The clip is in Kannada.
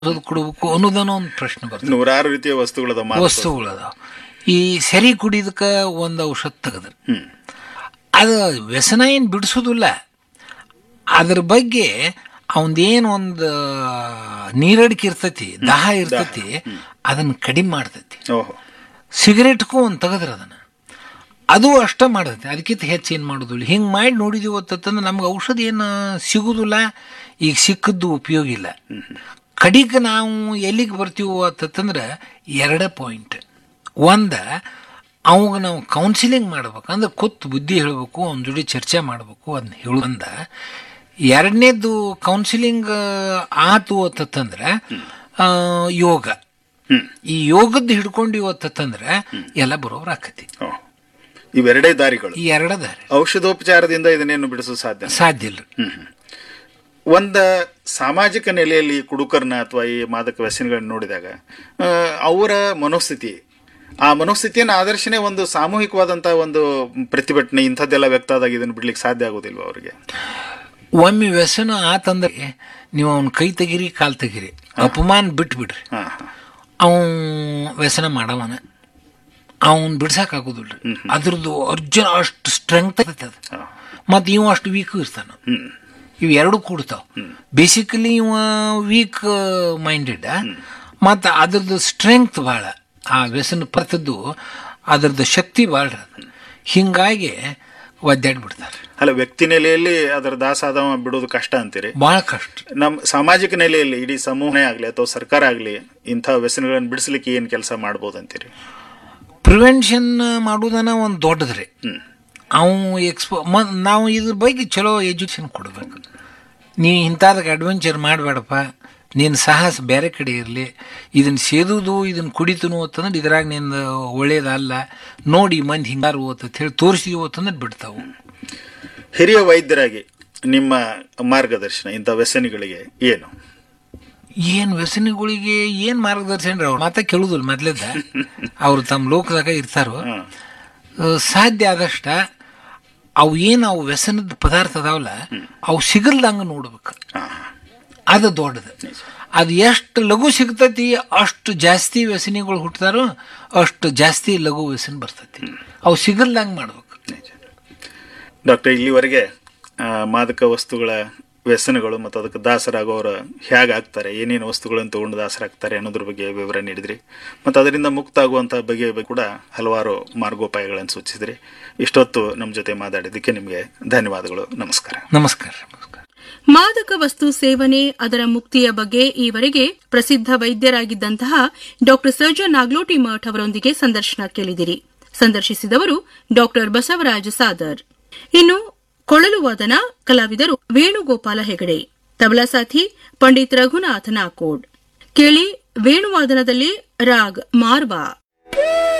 ಔಷಧ ಕೊಡಬೇಕು ಅನ್ನೋದನ್ನ ಒಂದು ಪ್ರಶ್ನೆ ಬರ್ತದೆ ನೂರಾರು ರೀತಿಯ ವಸ್ತುಗಳದ ವಸ್ತುಗಳದಾವ ಈ ಸರಿ ಕುಡಿದಕ್ಕ ಒಂದು ಔಷಧ ತೆಗೆದ್ರಿ ಹ್ಮ್ ಅದು ವ್ಯಸನ ಏನು ಬಿಡಿಸೋದಿಲ್ಲ ಅದ್ರ ಬಗ್ಗೆ ಅವಂದೇನು ಒಂದು ನೀರಡಿಕೆ ಇರ್ತೈತಿ ದಾಹ ಇರ್ತೈತಿ ಅದನ್ನ ಕಡಿಮೆ ಮಾಡ್ತೈತಿ ಓಹೋ ಸಿಗರೇಟ್ಗೂ ಒಂದು ತೆಗೆದ್ರ ಅದನ್ನ ಅದು ಅಷ್ಟ ಮಾಡ್ತೈತಿ ಅದಕ್ಕಿಂತ ಹೆಚ್ಚು ಏನು ಮಾಡೋದಿಲ್ಲ ಹಿಂಗೆ ಮಾಡಿ ನೋಡಿದೀವಿ ಅಂತಂದ್ರೆ ನಮ್ಗೆ ಔಷಧ ಏನು ಸಿಗುದಿಲ್ಲ ಈಗ ಸಿಕ್ಕದ್ದು ಉಪಯೋಗ ಇಲ್ಲ ಕಡಿಗೆ ನಾವು ಎಲ್ಲಿಗೆ ಬರ್ತೀವೋ ಅಂತಂದ್ರೆ ಎರಡೇ ಪಾಯಿಂಟ್ ಒಂದ ಅವಾಗ ನಾವು ಕೌನ್ಸಿಲಿಂಗ್ ಮಾಡ್ಬೇಕು ಅಂದ್ರೆ ಕೂತ್ ಬುದ್ಧಿ ಹೇಳಬೇಕು ಅವನ ಜೋಡಿ ಚರ್ಚೆ ಮಾಡಬೇಕು ಅದನ್ನ ಹೇಳುವಂದ ಎರಡನೇದು ಕೌನ್ಸಿಲಿಂಗ್ ಆತು ಅಂತಂದ್ರೆ ಆ, ಯೋಗ ಹ್ಮ್ ಈ ಯೋಗದ್ದು ಹಿಡ್ಕೊಂಡು ಇವತ್ತಂದ್ರೆ ಎಲ್ಲ ಬರೋಬ್ರ ಆಕತಿ ಓ. ಇವೆರಡೇ ದಾರಿಗಳು ಈ ಎರಡ ದಾರಿ ಔಷಧೋಪಚಾರದಿಂದ ಇದನ್ನೇನು ಬಿಡಿಸೋದು ಸಾಧ್ಯ ಸಾಧ್ಯ ಇಲ್ರಿ ಒಂದ ಸಾಮಾಜಿಕ ನೆಲೆಯಲ್ಲಿ ಕುಡುಕರನ್ನ ಅಥವಾ ಈ ಮಾದಕ ವ್ಯಸನಗಳನ್ನ ನೋಡಿದಾಗ ಆ, ಅವರ ಮನೋಸ್ಥಿತಿ ಆ ಮನೋಸ್ಥಿತಿಯನ್ನು ಆದರ್ಶನೇ ಒಂದು ಸಾಮೂಹಿಕವಾದಂತ ಒಂದು ಪ್ರತಿಭಟನೆ ಇಂಥದ್ದೆಲ್ಲ ವ್ಯಕ್ತ ಆದಾಗ ಇದನ್ನು ಬಿಡ್ಲಿಕ್ಕೆ ಸಾಧ್ಯ ಆಗೋದಿಲ್ವಾ ಅವರಿಗೆ ಒಮ್ಮೆ ವ್ಯಸನ ಆತಂದ್ರೆ ನೀವು ಅವನ ಕೈ ತೆಗಿರಿ ಕಾಲ್ ತೆಗಿರಿ ಅಪಮಾನ ಬಿಟ್ಟು ಬಿಡ್ರಿ ಹಾ ಹಾ ಅವನ್ ವ್ಯಸನ ಮಾಡವನ ಅವನ್ ಬಿಡ್ಸಕ್ ಆಗೋದಿಲ್ರಿ ಅದ್ರದ್ದು ಅರ್ಜುನ ಅಷ್ಟು ಸ್ಟ್ರೆಂತ್ ಐತೆ ಅದು ಹಾ. ಮತ್ತು ಇವ ಅಷ್ಟು ವೀಕ್ ಇರ್ತಾನ ಹ್ಮ್ ಇವು ಎರಡು ಕೂಡ್ತಾವ ಬೇಸಿಕಲಿ ಇವ ವೀಕ್ ಮೈಂಡೆಡ್ ಮತ್ತು ಅದ್ರದ್ದು ಸ್ಟ್ರೆಂಗ್ತ್ ಭಾಳ ಆ ವ್ಯಸನ ಪರ್ತದ್ದು ಅದ್ರದ್ದು ಶಕ್ತಿ ಭಾಳ ಹಿಂಗಾಗಿ ಒದ್ದಾಡ್ಬಿಡ್ತಾರೆ ಅಲ್ಲ ವ್ಯಕ್ತಿ ನೆಲೆಯಲ್ಲಿ ಅದರ ದಾಸಾದವ ಬಿಡೋದು ಕಷ್ಟ ಅಂತೀರಿ ಭಾಳ ಕಷ್ಟ ನಮ್ಮ ಸಾಮಾಜಿಕ ನೆಲೆಯಲ್ಲಿ ಇಡೀ ಸಮೂಹನೇ ಆಗಲಿ ಅಥವಾ ಸರ್ಕಾರ ಆಗಲಿ ಇಂಥ ವ್ಯಸನಗಳನ್ನು ಬಿಡಿಸ್ಲಿಕ್ಕೆ ಏನು ಕೆಲಸ ಮಾಡ್ಬೋದು ಅಂತೀರಿ ಪ್ರಿವೆನ್ಷನ್ ಮಾಡೋದನ್ನ ಒಂದು ದೊಡ್ಡದ್ರಿ ಹ್ಮ್ ಅವು ಎಕ್ಸ್ಪೋ ಮ ನಾವು ಇದ್ರ ಬಗ್ಗೆ ಚಲೋ ಎಜುಕೇಷನ್ ಕೊಡ್ಬೇಕು ನೀ ಇಂಥದಕ್ಕೆ ಅಡ್ವೆಂಚರ್ ಮಾಡಬೇಡಪ್ಪ ನಿನ್ನ ಸಾಹಸ ಬೇರೆ ಕಡೆ ಇರಲಿ ಇದನ್ನ ಸೇದುದು ಇದನ್ನ ಕುಡಿತನು ಅಂತಂದ್ರೆ ಇದ್ರಾಗ ನಿಂದ ಒಳ್ಳೇದಲ್ಲ ನೋಡಿ ಮಂದಿ ಹಿಂಗಾರು ಅಂತ ಹೇಳಿ ತೋರಿಸಿದೀವಿ ಅಂತಂದ್ರೆ ಬಿಡ್ತಾವು ಹಿರಿಯ ವೈದ್ಯರಾಗಿ ನಿಮ್ಮ ಮಾರ್ಗದರ್ಶನ ಇಂಥ ವ್ಯಸನಿಗಳಿಗೆ ಏನು ಏನು ವ್ಯಸನಿಗಳಿಗೆ ಏನು ಮಾರ್ಗದರ್ಶನ ರೀ ಅವ್ರು ಮಾತಾ ಕೇಳುದಿಲ್ಲ ಮೊದ್ಲೇದ ಅವ್ರು ತಮ್ಮ ಲೋಕದಾಗ ಇರ್ತಾರೋ ಹಾ. ಆ, ಸಾಧ್ಯ ಆದಷ್ಟ ಅವು ಏನು ಅವು ವ್ಯಸನದ ಪದಾರ್ಥ ಅದಾವಲ್ಲ ಅವು ಸಿಗಲ್ದಂಗ ನೋಡ್ಬೇಕು ಹಾ ಅದು ದೊಡ್ಡದು ಅದು ಎಷ್ಟು ಲಘು ಸಿಗ್ತೈತಿ ಅಷ್ಟು ಜಾಸ್ತಿ ವ್ಯಸನಿಗಳು ಹುಟ್ಟತಾರೋ ಅಷ್ಟು ಜಾಸ್ತಿ ಲಘು ವ್ಯಸನ ಬರ್ತೈತಿ ಅವು ಸಿಗಲ್ದಂಗೆ ಮಾಡ್ಬೇಕು ಡಾಕ್ಟರ್ ಇಲ್ಲಿವರೆಗೆ ಆ, ಮಾದಕ ವಸ್ತುಗಳ ವ್ಯಸನಗಳು ಮತ್ತು ಅದಕ್ಕೆ ದಾಸರಾಗೋರು ಹೇಗಾಗ್ತಾರೆ ಏನೇನು ವಸ್ತುಗಳನ್ನು ತಗೊಂಡು ದಾಸರಾಗ್ತಾರೆ ಅನ್ನೋದ್ರ ಬಗ್ಗೆ ವಿವರ ನೀಡಿದ್ರಿ ಮತ್ತು ಅದರಿಂದ ಮುಕ್ತ ಆಗುವಂಥ ಬಗೆ ಬಗ್ಗೆ ಕೂಡ ಹಲವಾರು ಮಾರ್ಗೋಪಾಯಗಳನ್ನು ಸೂಚಿಸಿದ್ರಿ ಇಷ್ಟೊತ್ತು ನಮ್ಮ ಜೊತೆ ಮಾತಾಡಿದ್ದಕ್ಕೆ ನಿಮಗೆ ಧನ್ಯವಾದಗಳು ನಮಸ್ಕಾರ ನಮಸ್ಕಾರ ನಮಸ್ಕಾರ ಮಾದಕ ವಸ್ತು ಸೇವನೆ ಅದರ ಮುಕ್ತಿಯ ಬಗ್ಗೆ ಈವರೆಗೆ ಪ್ರಸಿದ್ಧ ವೈದ್ಯರಾಗಿದ್ದಂತಹ ಡಾ ಸರ್ಜನ್ ನಾಗ್ಲೋಟಿ ಮಠ್ ಅವರೊಂದಿಗೆ ಸಂದರ್ಶನ ಕೇಳಿದಿರಿ ಸಂದರ್ಶಿಸಿದವರು ಡಾ ಬಸವರಾಜ ಸಾದರ್ ಇನ್ನು ಕೊಳಲು ವಾದನ ಕಲಾವಿದರು ವೇಣುಗೋಪಾಲ ಹೆಗಡೆ ತಬಲಾ ಸಾಥಿ ಪಂಡಿತ್ ರಘುನಾಥ ನಾಕೋಡ್ ಕೇಳಿ ವೇಣುವಾದನದಲ್ಲಿ ರಾಗ್ ಮಾರ್ವಾ